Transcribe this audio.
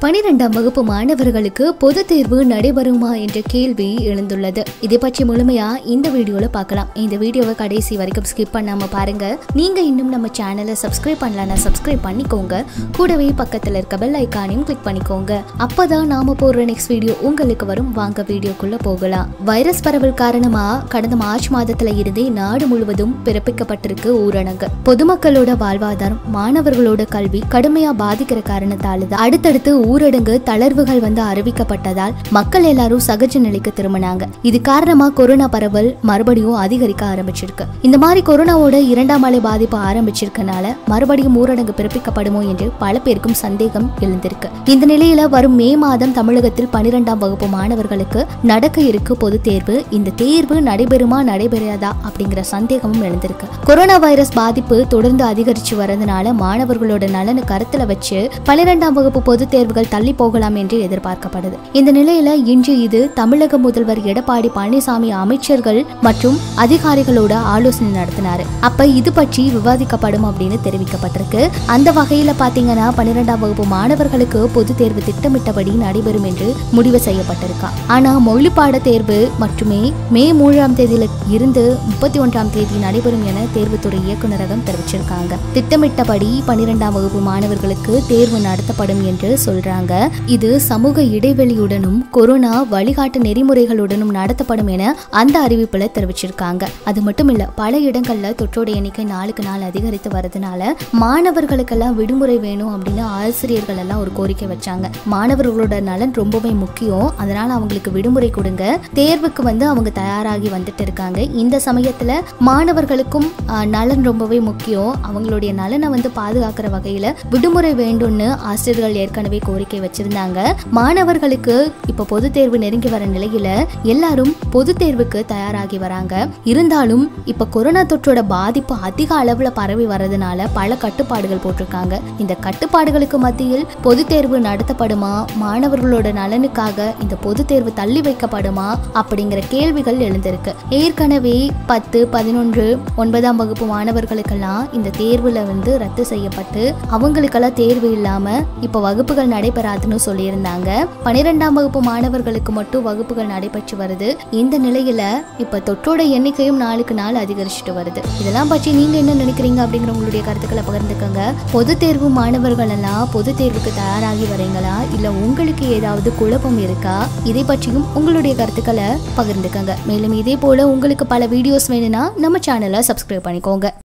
பனிரெண்டாம் வகுப்பு மாணவர்களுக்கு பொது தேர்வு நடைபெறுமா என்ற கேள்வி எழுந்துள்ளது இதை பற்றி முழுமையா இந்த வீடியோல பார்க்கலாம் இந்த வீடியோவை கடைசி வரைக்கும் ஸ்கிப் பண்ணாம பாருங்க நீங்க இன்னும் நம்ம சேனலை சப்ஸ்கிரைப் பண்ணலன்னா சப்ஸ்கிரைப் பண்ணிக்கோங்க கூடவே பக்கத்துல இருக்க பெல் ஐக்கானையும் கிளிக் பண்ணிக்கோங்க அப்பதான் நாம போடுற நெக்ஸ்ட் வீடியோ உங்களுக்கு வரும் வாங்க வீடியோக்குள்ள போகலாம் வைரஸ் பரவல் காரணமா கடந்த மார்ச் மாதத்துல இருந்தே நாடு முழுவதும் பிறப்பிக்கப்பட்டிருக்கு ஊரடங்கு பொதுமக்களோட வாழ்வாதாரம் மாணவர்களோட கல்வி கடுமையா பாதிக்கிற காரணத்தால தான் அடுத்தடுத்து ஊரடங்கு தளர்வுகள் வந்து அறிவிக்கப்பட்டதால் மக்கள் எல்லாரும் சகஜ நிலைக்கு திரும்பினாங்க இது காரணமா கொரோனா பரவல் மறுபடியும் அதிகரிக்க ஆரம்பிச்சிருக்கு இந்த மாதிரி கொரோனாவோட இரண்டாம் அலை பாதிப்பு ஆரம்பிச்சிருக்கனால மறுபடியும் ஊரடங்கு பிறப்பிக்கப்படுமோ என்று பல பேருக்கும் சந்தேகம் எழுந்திருக்கு இந்த நிலையில வரும் மே மாதம் தமிழகத்தில் பனிரெண்டாம் வகுப்பு மாணவர்களுக்கு நடக்க இருக்கு பொது தேர்வு இந்த தேர்வு நடைபெறுமா நடைபெறாதா அப்படிங்கிற சந்தேகமும் எழுந்திருக்கு கொரோனா வைரஸ் பாதிப்பு தொடர்ந்து அதிகரிச்சு வரதுனால மாணவர்களோட நலனை கருத்துல வச்சு பனிரெண்டாம் வகுப்பு பொது தேர்வுகள் தள்ளி போகலாம் என்று எதிர்பார்க்கப்படுது இந்த நிலையில இன்று இது தமிழக முதல்வர் எடப்பாடி பழனிசாமி அமைச்சர்கள் மற்றும் அதிகாரிகளோட ஆலோசனை நடத்தினாரு அப்ப இது பற்றி விவாதிக்கப்படும் அப்படின்னு தெரிவிக்கப்பட்டிருக்கு அந்த வகையில பாத்தீங்கன்னா பன்னிரெண்டாம் வகுப்பு மாணவர்களுக்கு பொது தேர்வு திட்டமிட்டபடி நடைபெறும் என்று முடிவு செய்யப்பட்டிருக்கா ஆனா மொழிப்பாட தேர்வு மட்டுமே மே மூன்றாம் தேதியில இருந்து முப்பத்தி ஒன்றாம் தேதி நடைபெறும் என தேர்வுத்துறை இயக்குநரகம் தெரிவிச்சிருக்காங்க திட்டமிட்டபடி பன்னிரெண்டாம் வகுப்பு மாணவர்களுக்கு தேர்வு நடத்தப்படும் என்று சொல்றாங்க இது சமூக இடைவெளியுடனும் கொரோனா வழிகாட்டு நெறிமுறைகளுடனும் நடத்தப்படும் என அந்த அறிவிப்புல தெரிவிச்சிருக்காங்க அது மட்டும் இல்ல பல இடங்கள்ல தொற்றோட எண்ணிக்கை நாளுக்கு நாள் அதிகரித்து வரதுனால மாணவர்களுக்கெல்லாம் விடுமுறை வேணும் அப்படின்னு ஆசிரியர்கள் எல்லாம் ஒரு கோரிக்கை வச்சாங்க மாணவர்களோட நலன் ரொம்பவே முக்கியம் அதனால அவங்களுக்கு விடுமுறை கொடுங்க தேர்வுக்கு வந்து அவங்க தயாராகி வந்துட்டு இருக்காங்க இந்த சமயத்துல மாணவர்களுக்கும் ஆஹ், நலன் ரொம்பவே முக்கியம் அவங்களுடைய நலனை வந்து பாதுகாக்கிற வகையில விடுமுறை வேண்டும்னு ஆசிரியர்கள் ஏற்கனவே கோரிக்கை வச்சிருந்தாங்க மாணவர்களுக்கு இப்ப பொது தேர்வு நெருங்கி வர நிலையில எல்லாரும் பொது தேர்வுக்கு தயாராகி வராங்க இருந்தாலும் இப்ப கொரோனா தொற்றோட பாதிப்பு அதிக அளவுல பரவி வரதுனால பல கட்டுப்பாடுகள் போட்டிருக்காங்க இந்த கட்டுப்பாடுகளுக்கு மத்தியில் பொது தேர்வு நடத்தப்படுமா மாணவர்களோட நலனுக்காக இந்த பொது தேர்வு தள்ளி வைக்கப்படுமா அப்படிங்கிற கேள்விகள் எழுந்திருக்கு ஏற்கனவே பத்து பதினொன்று ஒன்பதாம் வகுப்பு மாணவர்களுக்கெல்லாம் இந்த தேர்வுல வந்து ரத்து செய்யப்பட்டு அவங்களுக்கெல்லாம் தேர்வு இல்லாம இப்ப வகுப்புகள் நடைபெறாதுன்னு சொல்லியிருந்தாங்க பன்னிரெண்டாம் வகுப்பு மாணவர்களுக்கு மட்டும் வகுப்புகள் நடைபெற்று வருது இந்த நிலையில இப்ப தொற்றோட எண்ணிக்கையும் நாளுக்கு நாள் அதிகரிச்சுட்டு வருது இதெல்லாம் பற்றி நீங்க என்ன நினைக்கிறீங்க அப்படிங்கிற உங்களுடைய கருத்துக்களை பகிர்ந்துக்கோங்க பொது தேர்வு மாணவர்கள் எல்லாம் பொது தேர்வுக்கு தயாராகி வரீங்களா இல்ல உங்களுக்கு ஏதாவது குழப்பம் இருக்கா இதை பற்றியும் உங்களுடைய கருத்துக்களை பகிர்ந்துக்கோங்க மேலும் இதே போல உங்களுக்கு பல வீடியோஸ் வேணும்னா நம்ம சேனலை சப்ஸ்கிரைப் பண்ணிக்கோங்க